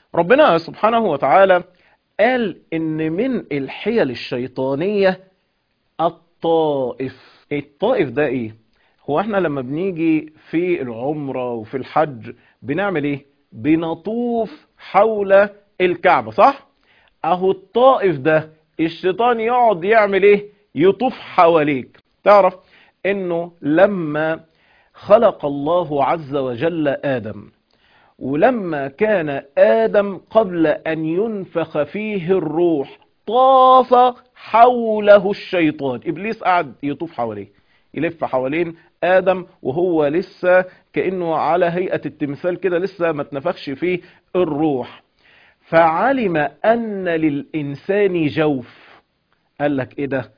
ربنا سبحانه وتعالى قال ان من الحيل الشيطانية الطائف الطائف ده ايه هو احنا لما بنيجي في العمرة وفي الحج بنعمل ايه بنطوف حول الكعبة صح اهو الطائف ده الشيطان يقعد يعمل ايه يطوف حواليك تعرف انه لما خلق الله عز وجل ادم ولما كان ادم قبل ان ينفخ فيه الروح طاف حوله الشيطان ابليس قعد يطوف حواليه يلف حوالين ادم وهو لسه كانه على هيئه التمثال كده لسه ما اتنفخش فيه الروح فعلم ان للانسان جوف قال لك ايه ده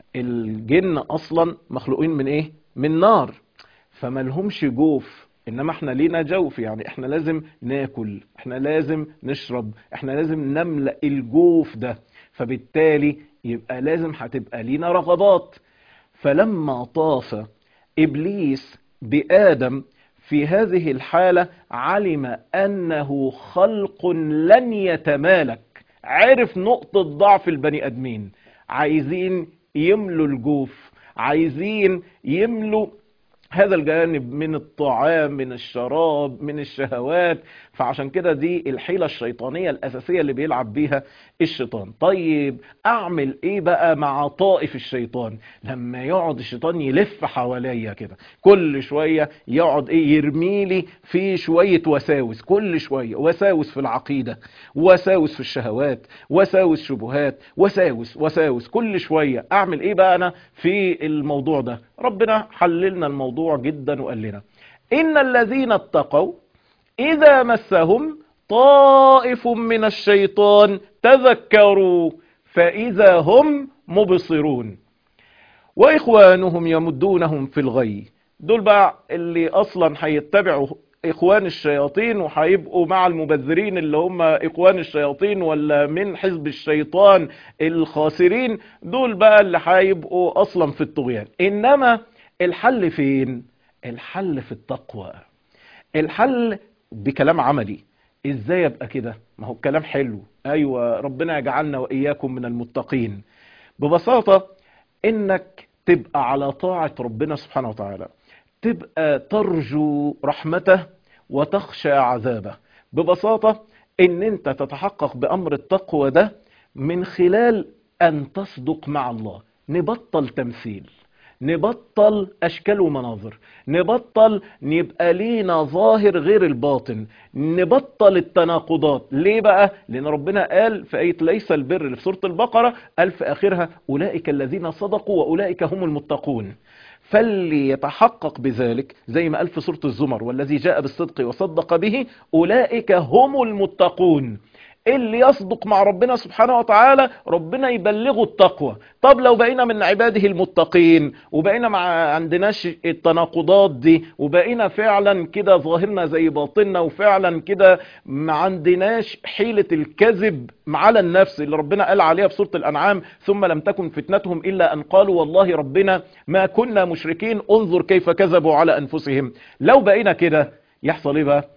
الجن اصلا مخلوقين من ايه من نار فما لهمش جوف انما احنا لينا جوف يعني احنا لازم ناكل احنا لازم نشرب احنا لازم نملأ الجوف ده فبالتالي يبقى لازم هتبقى لينا رغبات فلما طاف ابليس بادم في هذه الحالة علم انه خلق لن يتمالك عرف نقطة ضعف البني ادمين عايزين يملوا الجوف عايزين يملوا هذا الجانب من الطعام من الشراب من الشهوات فعشان كده دي الحيلة الشيطانية الأساسية اللي بيلعب بيها الشيطان طيب أعمل إيه بقى مع طائف الشيطان لما يقعد الشيطان يلف حواليا كده كل شوية يقعد إيه يرميلي في شوية وساوس كل شوية وساوس في العقيدة وساوس في الشهوات وساوس شبهات وساوس وساوس كل شوية أعمل إيه بقى أنا في الموضوع ده ربنا حللنا الموضوع جدا وقال لنا إن الذين اتقوا إذا مسهم طائف من الشيطان تذكروا فإذا هم مبصرون وإخوانهم يمدونهم في الغي دول بقى اللي أصلا هيتبعوا إخوان الشياطين وهيبقوا مع المبذرين اللي هم إخوان الشياطين ولا من حزب الشيطان الخاسرين دول بقى اللي هيبقوا أصلا في الطغيان إنما الحل فين؟ الحل في التقوى الحل بكلام عملي ازاي ابقى كده ما هو الكلام حلو ايوه ربنا يجعلنا واياكم من المتقين ببساطة انك تبقى على طاعة ربنا سبحانه وتعالى تبقى ترجو رحمته وتخشى عذابه ببساطة ان انت تتحقق بامر التقوى ده من خلال ان تصدق مع الله نبطل تمثيل نبطل اشكال ومناظر نبطل نبقى لينا ظاهر غير الباطن نبطل التناقضات ليه بقى لان ربنا قال في ايه ليس البر اللي في سوره البقره قال في اخرها اولئك الذين صدقوا واولئك هم المتقون فاللي يتحقق بذلك زي ما قال في سوره الزمر والذي جاء بالصدق وصدق به اولئك هم المتقون اللي يصدق مع ربنا سبحانه وتعالى ربنا يبلغه التقوى طب لو بقينا من عباده المتقين وبقينا مع عندناش التناقضات دي وبقينا فعلا كده ظاهرنا زي باطننا وفعلا كده ما عندناش حيلة الكذب على النفس اللي ربنا قال عليها في سورة الأنعام ثم لم تكن فتنتهم إلا أن قالوا والله ربنا ما كنا مشركين انظر كيف كذبوا على أنفسهم لو بقينا كده يحصل إيه بقى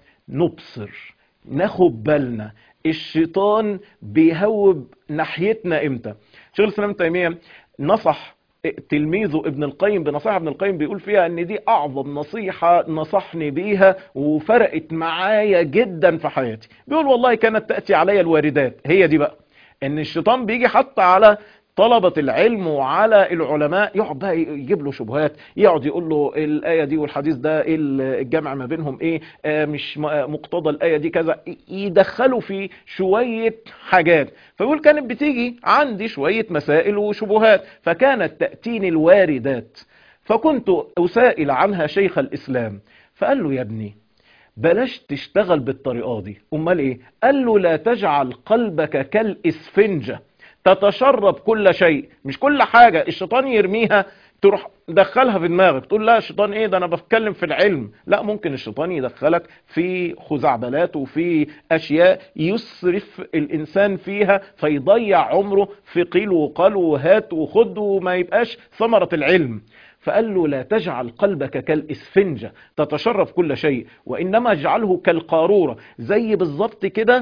نبصر ناخد بالنا الشيطان بيهوب ناحيتنا امتى شيخ الاسلام ابن تيميه نصح تلميذه ابن القيم بنصيحه ابن القيم بيقول فيها ان دي اعظم نصيحه نصحني بيها وفرقت معايا جدا في حياتي بيقول والله كانت تاتي علي الواردات هي دي بقى ان الشيطان بيجي حتى على طلبة العلم وعلى العلماء يقعد بقى يجيب له شبهات يقعد يقول له الآية دي والحديث ده ايه الجمع ما بينهم ايه آه مش مقتضى الآية دي كذا يدخلوا في شوية حاجات فيقول كانت بتيجي عندي شوية مسائل وشبهات فكانت تأتيني الواردات فكنت أسائل عنها شيخ الإسلام فقال له يا ابني بلاش تشتغل بالطريقة دي امال ايه قال له لا تجعل قلبك كالإسفنجة تتشرب كل شيء مش كل حاجة الشيطان يرميها تروح دخلها في دماغك تقول لا الشيطان ايه ده انا بتكلم في العلم لا ممكن الشيطان يدخلك في خزعبلات وفي اشياء يسرف الانسان فيها فيضيع عمره في قيل وقال وهات وخد وما يبقاش ثمرة العلم فقال له لا تجعل قلبك كالإسفنجة تتشرف كل شيء وإنما اجعله كالقارورة زي بالظبط كده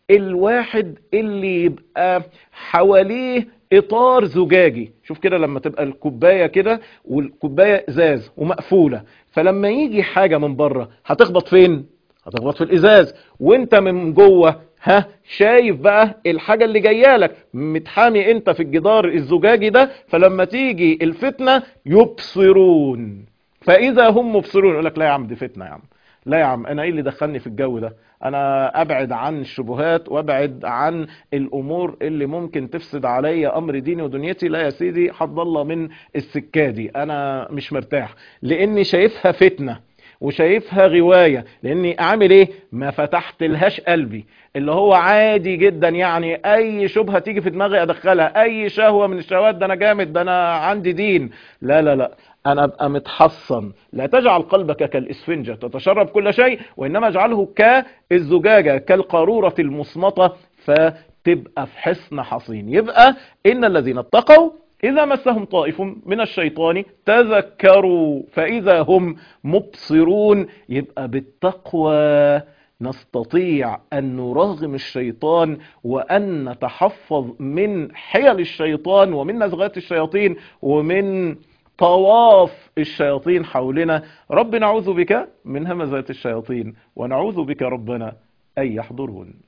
الواحد اللي يبقى حواليه اطار زجاجي شوف كده لما تبقى الكوبايه كده والكوبايه ازاز ومقفوله فلما يجي حاجه من بره هتخبط فين هتخبط في الازاز وانت من جوه ها شايف بقى الحاجة اللي جايه لك متحامي انت في الجدار الزجاجي ده فلما تيجي الفتنة يبصرون فاذا هم مبصرون يقول لك لا يا عم دي فتنة يا عم لا يا عم انا ايه اللي دخلني في الجو ده انا ابعد عن الشبهات وابعد عن الامور اللي ممكن تفسد عليا امر ديني ودنيتي لا يا سيدي حد الله من السكادي انا مش مرتاح لاني شايفها فتنه وشايفها غواية لاني اعمل ايه ما فتحت لهاش قلبي اللي هو عادي جدا يعني اي شبهة تيجي في دماغي ادخلها اي شهوة من الشهوات ده انا جامد ده انا عندي دين لا لا لا انا ابقى متحصن لا تجعل قلبك كالاسفنجة تتشرب كل شيء وانما اجعله كالزجاجة كالقارورة المصمطة فتبقى في حصن حصين يبقى ان الذين اتقوا إذا مسهم طائف من الشيطان تذكروا فإذا هم مبصرون يبقى بالتقوى نستطيع أن نرغم الشيطان وأن نتحفظ من حيل الشيطان ومن نزغات الشياطين ومن طواف الشياطين حولنا رب نعوذ بك من همزات الشياطين ونعوذ بك ربنا أن يحضرون